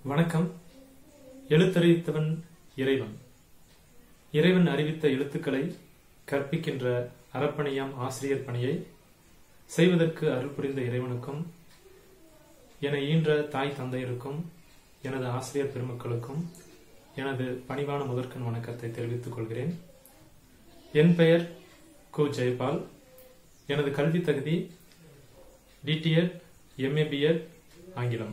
வணக்கம் எழுத்தறிவித்தவன் இறைவன் இறைவன் அறிவித்த எழுத்துக்களை கற்பிக்கின்ற அறப்பணியாம் ஆசிரியர் பணியை செய்வதற்கு அருள் புரிந்த இறைவனுக்கும் என ஈன்ற தாய் தந்தையருக்கும் எனது ஆசிரியர் பெருமக்களுக்கும் எனது பணிவான முதற்கண் வணக்கத்தை தெரிவித்துக் கொள்கிறேன் என் பெயர் கு ஜெயபால் எனது கல்வி தகுதி டிடிஎட் எம்ஏபிஎட் ஆங்கிலம்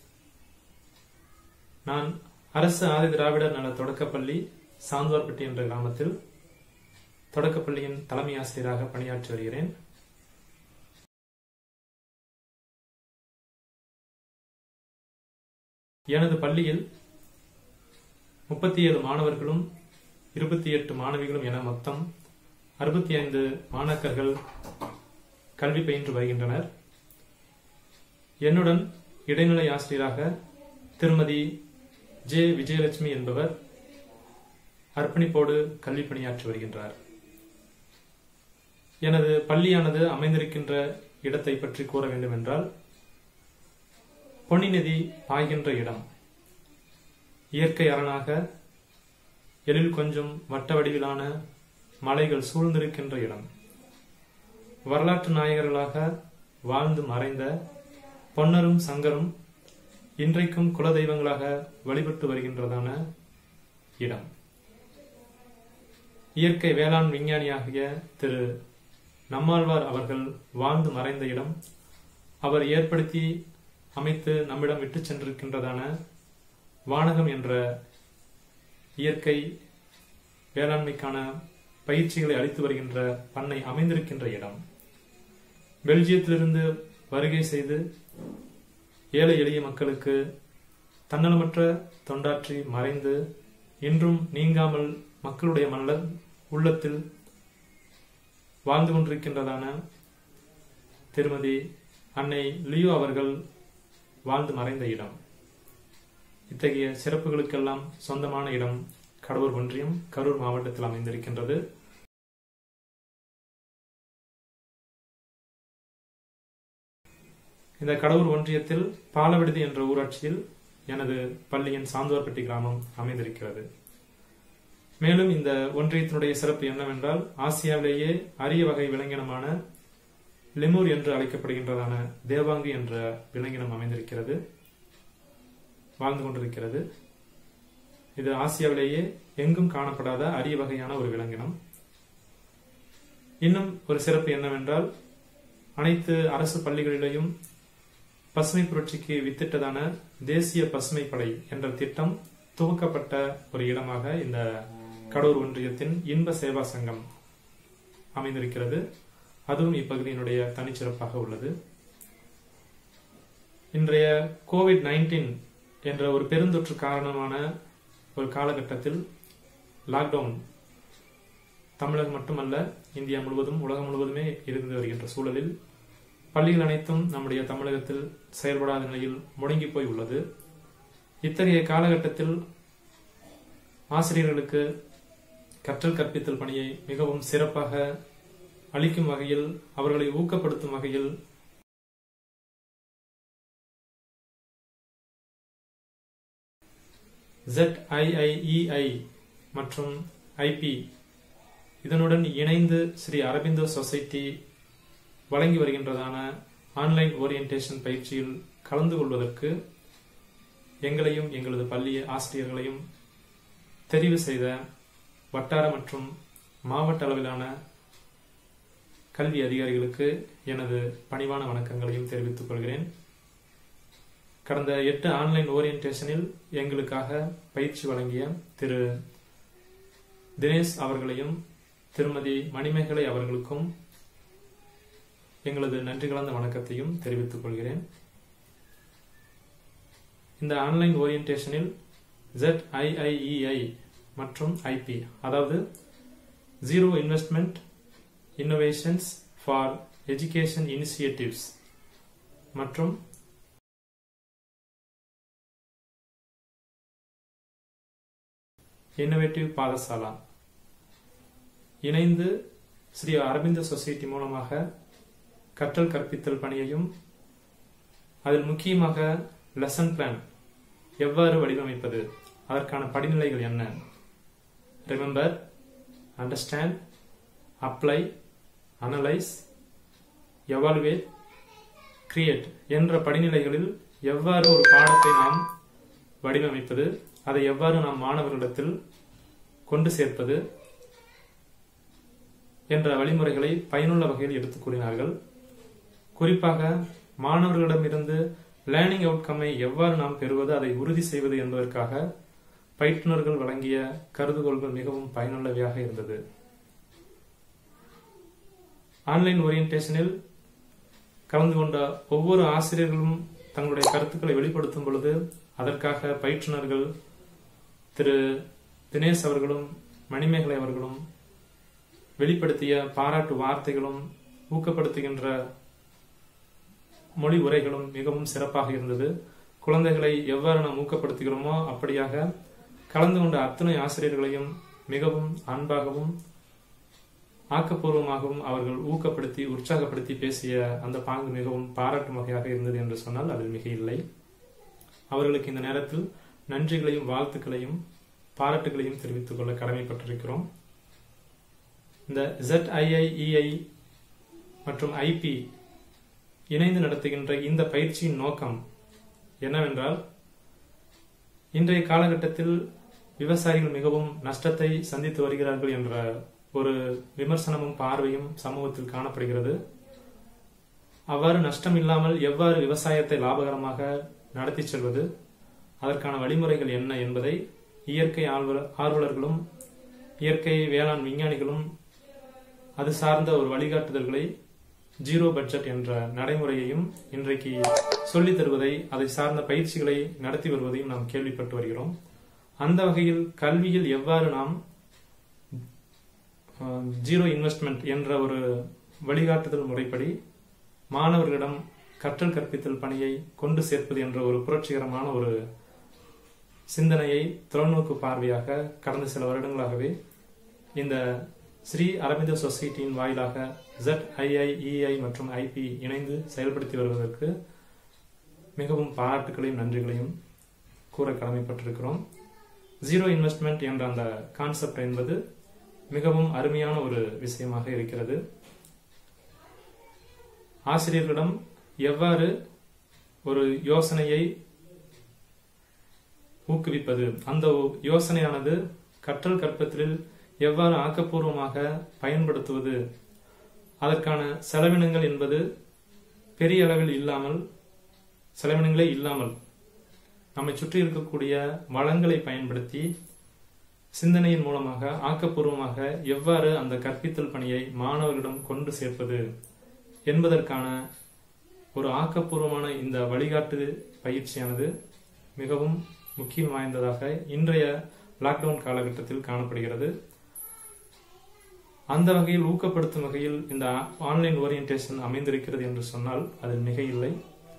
நான் அரசு ஆதி திராவிடர் நல தொடக்கப்பள்ளி சாந்தோர்பட்டி என்ற கிராமத்தில் தொடக்கப்பள்ளியின் தலைமை ஆசிரியராக பணியாற்றி வருகிறேன் எனது பள்ளியில் முப்பத்தி ஏழு மாணவர்களும் இருபத்தி எட்டு மாணவிகளும் என மொத்தம் அறுபத்தி ஐந்து மாணாக்கர்கள் கல்வி பயின்று வருகின்றனர் என்னுடன் இடைநிலை ஆசிரியராக திருமதி ஜே விஜயலட்சுமி என்பவர் அர்ப்பணிப்போடு கல்வி பணியாற்றி வருகின்றார் எனது பள்ளியானது அமைந்திருக்கின்ற இடத்தை பற்றி கூற வேண்டும் என்றால் பொன்னி நதி பாய்கின்ற இடம் இயற்கை அரணாக எழில் கொஞ்சம் வட்ட வடிவிலான மலைகள் சூழ்ந்திருக்கின்ற இடம் வரலாற்று நாயகர்களாக வாழ்ந்து மறைந்த பொன்னரும் சங்கரும் இன்றைக்கும் குலதெய்வங்களாக வழிபட்டு வருகின்றதான இடம் இயற்கை வேளாண் விஞ்ஞானியாகிய திரு நம்மாழ்வார் அவர்கள் வாழ்ந்து மறைந்த இடம் அவர் ஏற்படுத்தி அமைத்து நம்மிடம் விட்டு சென்றிருக்கின்றதான வானகம் என்ற இயற்கை வேளாண்மைக்கான பயிற்சிகளை அளித்து வருகின்ற பண்ணை அமைந்திருக்கின்ற இடம் பெல்ஜியத்திலிருந்து வருகை செய்து ஏழை எளிய மக்களுக்கு தன்னலமற்ற தொண்டாற்றி மறைந்து இன்றும் நீங்காமல் மக்களுடைய மல்ல உள்ளத்தில் வாழ்ந்து கொண்டிருக்கின்றதான திருமதி அன்னை லியோ அவர்கள் வாழ்ந்து மறைந்த இடம் இத்தகைய சிறப்புகளுக்கெல்லாம் சொந்தமான இடம் கடலூர் ஒன்றியம் கரூர் மாவட்டத்தில் அமைந்திருக்கின்றது இந்த கடலூர் ஒன்றியத்தில் பாலவிடுதி என்ற ஊராட்சியில் எனது பள்ளியின் சாந்தோர்பட்டி கிராமம் அமைந்திருக்கிறது மேலும் இந்த ஒன்றியத்தினுடைய சிறப்பு என்னவென்றால் ஆசியாவிலேயே அரிய வகை விலங்கினமான லெமூர் என்று அழைக்கப்படுகின்றதான தேவாங்கு என்ற விலங்கினம் அமைந்திருக்கிறது வாழ்ந்து கொண்டிருக்கிறது இது ஆசியாவிலேயே எங்கும் காணப்படாத அரிய வகையான ஒரு விலங்கினம் இன்னும் ஒரு சிறப்பு என்னவென்றால் அனைத்து அரசு பள்ளிகளிலேயும் பசுமை புரட்சிக்கு வித்திட்டதான தேசிய பசுமை படை என்ற திட்டம் துவக்கப்பட்ட ஒரு இடமாக இந்த கடூர் ஒன்றியத்தின் இன்ப சேவா சங்கம் அமைந்திருக்கிறது அதுவும் இப்பகுதியினுடைய தனிச்சிறப்பாக உள்ளது இன்றைய கோவிட் நைன்டீன் என்ற ஒரு பெருந்தொற்று காரணமான ஒரு காலகட்டத்தில் லாக்டவுன் தமிழகம் மட்டுமல்ல இந்தியா முழுவதும் உலகம் முழுவதுமே இருந்து வருகின்ற சூழலில் பள்ளிகள் அனைத்தும் நம்முடைய தமிழகத்தில் செயல்படாத நிலையில் முடங்கி போய் உள்ளது இத்தகைய காலகட்டத்தில் ஆசிரியர்களுக்கு கற்றல் கற்பித்தல் பணியை மிகவும் சிறப்பாக அளிக்கும் வகையில் அவர்களை ஊக்கப்படுத்தும் வகையில் ZIIEI மற்றும் ஐபி இதனுடன் இணைந்து ஸ்ரீ அரபிந்தோ சொசைட்டி வழங்கி வருகின்றதான ஆன்லைன் ஓரியன்டேஷன் பயிற்சியில் கலந்து கொள்வதற்கு எங்களையும் எங்களது பள்ளி ஆசிரியர்களையும் தெரிவு செய்த வட்டார மற்றும் மாவட்ட அளவிலான கல்வி அதிகாரிகளுக்கு எனது பணிவான வணக்கங்களையும் தெரிவித்துக் கொள்கிறேன் கடந்த எட்டு ஆன்லைன் ஓரியன்டேஷனில் எங்களுக்காக பயிற்சி வழங்கிய திரு தினேஷ் அவர்களையும் திருமதி மணிமேகலை அவர்களுக்கும் எங்களது நன்றி கலந்த வணக்கத்தையும் தெரிவித்துக் கொள்கிறேன் இந்த ஆன்லைன் ஓரியன்டேஷனில் ZIIEI மற்றும் ஐபி அதாவது zero investment innovations for education initiatives மற்றும் இன்னோவேட்டிவ் பாடசாலா இணைந்து ஸ்ரீ அரவிந்த சொசைட்டி மூலமாக கற்றல் கற்பித்தல் பணியையும் அதில் முக்கியமாக லெசன் பிளான் எவ்வாறு வடிவமைப்பது அதற்கான படிநிலைகள் என்ன remember understand apply analyse evaluate create என்ற படிநிலைகளில் எவ்வாறு ஒரு பாடத்தை நாம் வடிவமைப்பது அதை எவ்வாறு நாம் மாணவர்களிடத்தில் கொண்டு சேர்ப்பது என்ற வழிமுறைகளை பயனுள்ள வகையில் எடுத்துக் கூறினார்கள் குறிப்பாக மாணவர்களிடமிருந்து லேர்னிங் அவுட்கம்மை எவ்வாறு நாம் பெறுவது அதை உறுதி செய்வது என்பதற்காக பயிற்றுனர்கள் வழங்கிய கருதுகோள்கள் மிகவும் பயனுள்ளவையாக இருந்தது ஆன்லைன் ஓரியன்டேஷனில் கலந்து கொண்ட ஒவ்வொரு ஆசிரியர்களும் தங்களுடைய கருத்துக்களை வெளிப்படுத்தும் பொழுது அதற்காக பயிற்றுனர்கள் திரு தினேஷ் அவர்களும் மணிமேகலை அவர்களும் வெளிப்படுத்திய பாராட்டு வார்த்தைகளும் ஊக்கப்படுத்துகின்ற மொழி உரைகளும் மிகவும் சிறப்பாக இருந்தது குழந்தைகளை எவ்வாறு நாம் ஊக்கப்படுத்துகிறோமோ அப்படியாக கலந்து கொண்ட அத்தனை ஆசிரியர்களையும் மிகவும் அன்பாகவும் ஆக்கப்பூர்வமாகவும் அவர்கள் ஊக்கப்படுத்தி உற்சாகப்படுத்தி பேசிய அந்த பாங்கு மிகவும் பாராட்டும் வகையாக இருந்தது என்று சொன்னால் அதில் மிக இல்லை அவர்களுக்கு இந்த நேரத்தில் நன்றிகளையும் வாழ்த்துக்களையும் பாராட்டுகளையும் தெரிவித்துக் கொள்ள கடமைப்பட்டிருக்கிறோம் இந்த ZIIEI மற்றும் ஐபி இணைந்து நடத்துகின்ற இந்த பயிற்சியின் நோக்கம் என்னவென்றால் இன்றைய காலகட்டத்தில் விவசாயிகள் மிகவும் நஷ்டத்தை சந்தித்து வருகிறார்கள் என்ற ஒரு விமர்சனமும் பார்வையும் சமூகத்தில் காணப்படுகிறது அவ்வாறு நஷ்டம் இல்லாமல் எவ்வாறு விவசாயத்தை லாபகரமாக நடத்தி செல்வது அதற்கான வழிமுறைகள் என்ன என்பதை இயற்கை ஆர்வல- ஆர்வலர்களும் இயற்கை வேளாண் விஞ்ஞானிகளும் அது சார்ந்த ஒரு வழிகாட்டுதல்களை ஜீரோ பட்ஜெட் என்ற நடைமுறையையும் இன்றைக்கு சொல்லித் தருவதை அதை சார்ந்த பயிற்சிகளை நடத்தி வருவதையும் நாம் கேள்விப்பட்டு வருகிறோம் அந்த வகையில் கல்வியில் எவ்வாறு நாம் ஜீரோ இன்வெஸ்ட்மெண்ட் என்ற ஒரு வழிகாட்டுதல் முறைப்படி மாணவர்களிடம் கற்றல் கற்பித்தல் பணியை கொண்டு சேர்ப்பது என்ற ஒரு புரட்சிகரமான ஒரு சிந்தனையை தொலைநோக்கு பார்வையாக கடந்த சில வருடங்களாகவே இந்த ஸ்ரீ அரவிந்த சொசைட்டியின் வாயிலாக ZIIEI மற்றும் ஐபி இணைந்து செயல்படுத்தி வருவதற்கு மிகவும் பாராட்டுகளையும் நன்றிகளையும் கூற கடமைப்பட்டிருக்கிறோம் ஜீரோ இன்வெஸ்ட்மெண்ட் என்ற அந்த கான்செப்ட் என்பது மிகவும் அருமையான ஒரு விஷயமாக இருக்கிறது ஆசிரியர்களிடம் எவ்வாறு ஒரு யோசனையை ஊக்குவிப்பது அந்த யோசனையானது கற்றல் கற்பதில் எவ்வாறு ஆக்கப்பூர்வமாக பயன்படுத்துவது அதற்கான செலவினங்கள் என்பது பெரிய அளவில் இல்லாமல் செலவினங்களே இல்லாமல் நம்மை சுற்றி இருக்கக்கூடிய வளங்களை பயன்படுத்தி சிந்தனையின் மூலமாக ஆக்கப்பூர்வமாக எவ்வாறு அந்த கற்பித்தல் பணியை மாணவர்களிடம் கொண்டு சேர்ப்பது என்பதற்கான ஒரு ஆக்கப்பூர்வமான இந்த வழிகாட்டு பயிற்சியானது மிகவும் முக்கியம் வாய்ந்ததாக இன்றைய லாக்டவுன் காலகட்டத்தில் காணப்படுகிறது அந்த வகையில் ஊக்கப்படுத்தும் வகையில் இந்த ஆன்லைன் ஓரியன்டேஷன் அமைந்திருக்கிறது என்று சொன்னால் அதில் மிக இல்லை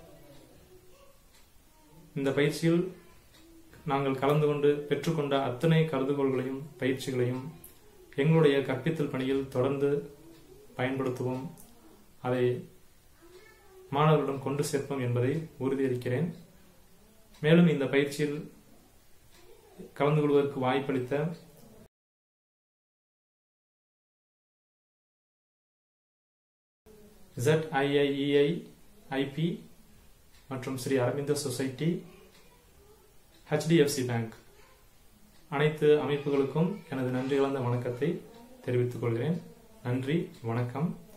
இந்த பயிற்சியில் நாங்கள் கலந்து கொண்டு பெற்றுக்கொண்ட அத்தனை கருதுகோள்களையும் பயிற்சிகளையும் எங்களுடைய கற்பித்தல் பணியில் தொடர்ந்து பயன்படுத்துவோம் அதை மாணவர்களிடம் கொண்டு சேர்ப்போம் என்பதை உறுதியளிக்கிறேன் மேலும் இந்த பயிற்சியில் கலந்து கொள்வதற்கு வாய்ப்பளித்த ZIIEI ஐபி மற்றும் Sri Aurobindo society HDFC bank அனைத்து அமைப்புகளுக்கும் எனது நன்றி கலந்த வணக்கத்தை தெரிவித்துக் கொள்கிறேன் நன்றி வணக்கம்